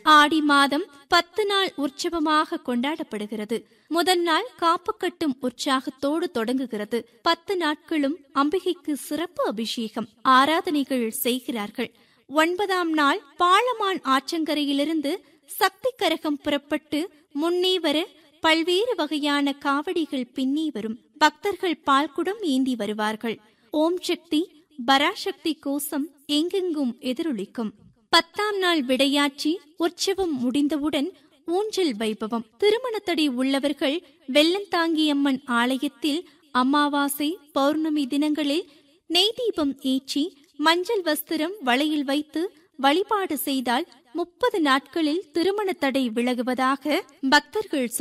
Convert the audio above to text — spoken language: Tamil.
ஆடி மாதம் பத்து நாள் உற்சவமாக கொண்டாடப்படுகிறது முதல் நாள் காப்பு கட்டும் உற்சாகத்தோடு தொடங்குகிறது பத்து நாட்களும் அம்பிகைக்கு சிறப்பு அபிஷேகம் ஆராதனைகள் செய்கிறார்கள் ஒன்பதாம் நாள் பாலமான் ஆற்றங்கரையிலிருந்து சக்தி கரகம் புறப்பட்டு முன்னே வர பல்வேறு வகையான காவடிகள் பின்னி வரும் பக்தர்கள் பால்குடம் ஏந்தி வருவார்கள் ஓம் சக்தி பராசக்தி கோஷம் எங்கெங்கும் எதிரொலிக்கும் பத்தாம் நாள் விடையாற்றி உற்சவம் முடிந்தவுடன் ஊஞ்சல் வைபவம் திருமணத்தடி உள்ளவர்கள் வெள்ளந்தாங்கியம்மன் ஆலயத்தில் அமாவாசை பௌர்ணமி தினங்களில் நெய் தீபம் ஏற்றி மஞ்சள் வஸ்திரம் வளையில் வைத்து வழிபாடு செய்தால் முப்பது நாட்களில் திருமண தடை விலகுவதாக பக்தர்கள்